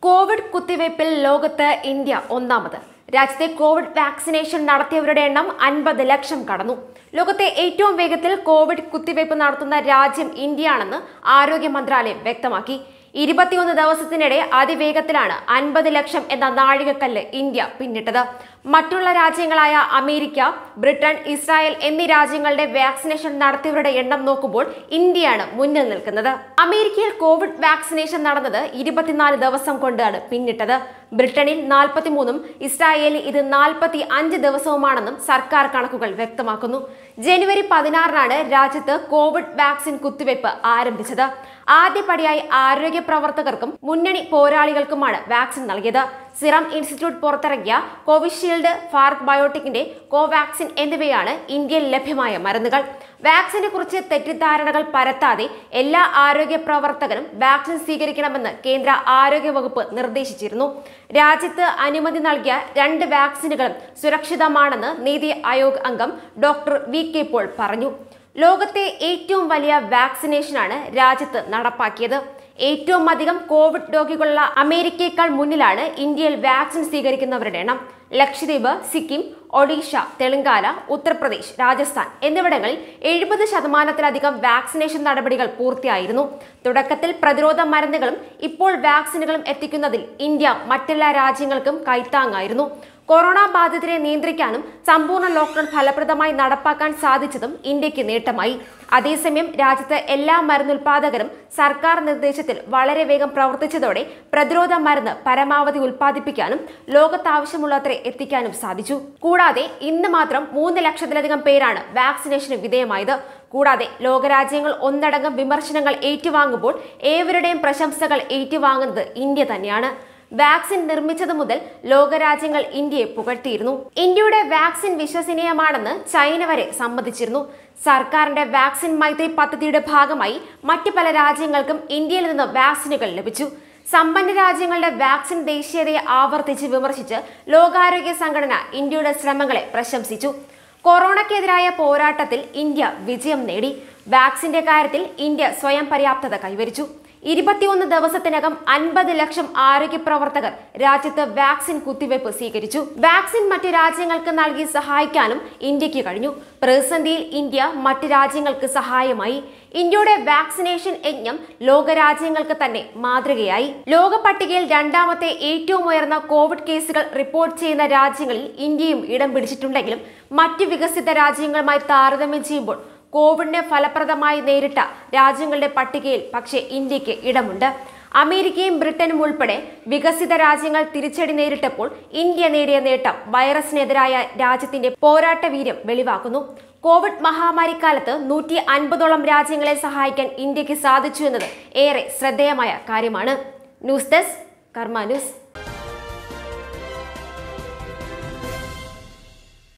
Covid കുത്തിവയ്പിൽ ലോകത്ത് India ഒന്നാമത് രാജ്യത്തെ കോവിഡ് വാക്സിനേഷൻ നടത്തിയവരുടെ എണ്ണം അൻപത് ലക്ഷം കടന്നു ലോകത്തെ ഏറ്റവും വേഗത്തിൽ കോവിഡ് കുത്തിവയ്പ് നടത്തുന്ന രാജ്യം ഇന്ത്യയാണെന്ന് ആരോഗ്യ മന്ത്രാലയം വ്യക്തമാക്കി ഇരുപത്തിയൊന്ന് ദിവസത്തിനിടെ അതിവേഗത്തിലാണ് അൻപത് ലക്ഷം എന്ന നാഴികക്കല്ല് ഇന്ത്യ പിന്നിട്ടത് മറ്റുള്ള രാജ്യങ്ങളായ അമേരിക്ക ബ്രിട്ടൻ ഇസ്രായേൽ എന്നീ രാജ്യങ്ങളുടെ വാക്സിനേഷൻ നടത്തിയവരുടെ എണ്ണം നോക്കുമ്പോൾ ഇന്ത്യയാണ് മുന്നിൽ നിൽക്കുന്നത് അമേരിക്കയിൽ കോവിഡ് വാക്സിനേഷൻ നടന്നത് ഇരുപത്തിനാല് ദിവസം കൊണ്ടാണ് പിന്നിട്ടത് ബ്രിട്ടനിൽ നാൽപ്പത്തിമൂന്നും ഇസ്രായേലിൽ ഇത് നാൽപ്പത്തി അഞ്ച് ദിവസവുമാണെന്നും സർക്കാർ കണക്കുകൾ വ്യക്തമാക്കുന്നു ജനുവരി പതിനാറിനാണ് രാജ്യത്ത് കോവിഡ് വാക്സിൻ കുത്തിവയ്പ് ആരംഭിച്ചത് ആദ്യപടിയായി ആരോഗ്യ പ്രവർത്തകർക്കും മുന്നണി പോരാളികൾക്കുമാണ് വാക്സിൻ നൽകിയത് സിറം ഇൻസ്റ്റിറ്റ്യൂട്ട് പുറത്തിറക്കിയ കോവിഷീൽഡ് ഭാരത് ബയോടെക്കിന്റെ കോവാക്സിൻ എന്നിവയാണ് ഇന്ത്യയിൽ ലഭ്യമായ മരുന്നുകൾ വാക്സിനെ കുറിച്ച് തെറ്റിദ്ധാരണകൾ പരത്താതെ എല്ലാ ആരോഗ്യ പ്രവർത്തകരും വാക്സിൻ സ്വീകരിക്കണമെന്ന് കേന്ദ്ര ആരോഗ്യ വകുപ്പ് നിർദ്ദേശിച്ചിരുന്നു രാജ്യത്ത് അനുമതി നൽകിയ രണ്ട് വാക്സിനുകളും സുരക്ഷിതമാണെന്ന് നീതി ആയോഗ് അംഗം ഡോക്ടർ വി കെ പോൾ പറഞ്ഞു ലോകത്തെ ഏറ്റവും വലിയ വാക്സിനേഷനാണ് രാജ്യത്ത് നടപ്പാക്കിയത് ഏറ്റവും അധികം കോവിഡ് രോഗികളുള്ള അമേരിക്കയേക്കാൾ മുന്നിലാണ് ഇന്ത്യയിൽ വാക്സിൻ സ്വീകരിക്കുന്നവരുടെ എണ്ണം ലക്ഷദ്വീപ് സിക്കിം ഒഡീഷ തെലങ്കാന ഉത്തർപ്രദേശ് രാജസ്ഥാൻ എന്നിവിടങ്ങളിൽ എഴുപത് ശതമാനത്തിലധികം വാക്സിനേഷൻ നടപടികൾ പൂർത്തിയായിരുന്നു തുടക്കത്തിൽ പ്രതിരോധ മരുന്നുകളും ഇപ്പോൾ വാക്സിനുകളും എത്തിക്കുന്നതിൽ ഇന്ത്യ മറ്റെല്ലാ രാജ്യങ്ങൾക്കും കൈത്താങ്ങായിരുന്നു കൊറോണ ബാധിതരെ നിയന്ത്രിക്കാനും സമ്പൂർണ്ണ ലോക്ക്ഡൌൺ ഫലപ്രദമായി നടപ്പാക്കാൻ സാധിച്ചതും ഇന്ത്യക്ക് നേട്ടമായി അതേസമയം രാജ്യത്ത് എല്ലാ മരുന്നുൽപാദകരും സർക്കാർ നിർദ്ദേശത്തിൽ വളരെ വേഗം പ്രവർത്തിച്ചതോടെ പ്രതിരോധ മരുന്ന് പരമാവധി ഉൽപ്പാദിപ്പിക്കാനും ലോകത്താവശ്യമുള്ളത്ര എത്തിക്കാനും സാധിച്ചു കൂടാതെ ഇന്ന് മാത്രം മൂന്ന് ലക്ഷത്തിലധികം പേരാണ് വാക്സിനേഷന് വിധേയമായത് കൂടാതെ ലോകരാജ്യങ്ങൾ ഒന്നടങ്കം വിമർശനങ്ങൾ ഏറ്റുവാങ്ങുമ്പോൾ ഏവരുടെയും പ്രശംസകൾ ഏറ്റുവാങ്ങുന്നത് ഇന്ത്യ തന്നെയാണ് വാക്സിൻ നിർമ്മിച്ചത് മുതൽ ലോകരാജ്യങ്ങൾ ഇന്ത്യയെ പുകഴ്ത്തിയിരുന്നു ഇന്ത്യയുടെ വാക്സിൻ വിശ്വസനീയമാണെന്ന് ചൈന വരെ സമ്മതിച്ചിരുന്നു സർക്കാരിന്റെ വാക്സിൻ മൈത്രി പദ്ധതിയുടെ ഭാഗമായി മറ്റു പല രാജ്യങ്ങൾക്കും ഇന്ത്യയിൽ നിന്ന് വാക്സിനുകൾ ലഭിച്ചു സമ്പന്ന രാജ്യങ്ങളുടെ വാക്സിൻ ദേശീയതയെ ആവർത്തിച്ച് വിമർശിച്ച് ലോകാരോഗ്യ സംഘടന ഇന്ത്യയുടെ ശ്രമങ്ങളെ പ്രശംസിച്ചു കൊറോണയ്ക്കെതിരായ പോരാട്ടത്തിൽ ഇന്ത്യ വിജയം നേടി വാക്സിന്റെ കാര്യത്തിൽ ഇന്ത്യ സ്വയം പര്യാപ്തത കൈവരിച്ചു ഇരുപത്തിയൊന്ന് ദിവസത്തിനകം അൻപത് ലക്ഷം ആരോഗ്യ പ്രവർത്തകർ രാജ്യത്ത് വാക്സിൻ കുത്തിവയ്പ് സ്വീകരിച്ചു വാക്സിൻ മറ്റു രാജ്യങ്ങൾക്ക് നൽകി സഹായിക്കാനും ഇന്ത്യക്ക് കഴിഞ്ഞു പ്രതിസന്ധിയിൽ ഇന്ത്യ മറ്റു രാജ്യങ്ങൾക്ക് സഹായമായി ഇന്ത്യയുടെ വാക്സിനേഷൻ യജ്ഞം ലോകരാജ്യങ്ങൾക്ക് തന്നെ മാതൃകയായി ലോക പട്ടികയിൽ രണ്ടാമത്തെ ഏറ്റവും ഉയർന്ന കോവിഡ് കേസുകൾ റിപ്പോർട്ട് ചെയ്യുന്ന രാജ്യങ്ങളിൽ ഇന്ത്യയും ഇടം പിടിച്ചിട്ടുണ്ടെങ്കിലും മറ്റു വികസിത രാജ്യങ്ങളുമായി താരതമ്യം ചെയ്യുമ്പോൾ കോവിഡിനെ ഫലപ്രദമായി നേരിട്ട രാജ്യങ്ങളുടെ പട്ടികയിൽ പക്ഷേ ഇന്ത്യക്ക് ഇടമുണ്ട് അമേരിക്കയും ബ്രിട്ടനും ഉൾപ്പെടെ വികസിത രാജ്യങ്ങൾ തിരിച്ചടി നേരിട്ടപ്പോൾ ഇന്ത്യ നേടിയ നേട്ടം വൈറസിനെതിരായ രാജ്യത്തിന്റെ പോരാട്ട വീര്യം വെളിവാക്കുന്നു കോവിഡ് മഹാമാരിക്കാലത്ത് നൂറ്റി അൻപതോളം രാജ്യങ്ങളെ സഹായിക്കാൻ ഇന്ത്യക്ക് സാധിച്ചു എന്നത് ഏറെ ശ്രദ്ധേയമായ കാര്യമാണ് ന്യൂസ് ഡെസ്ക് കർമ്മ ന്യൂസ്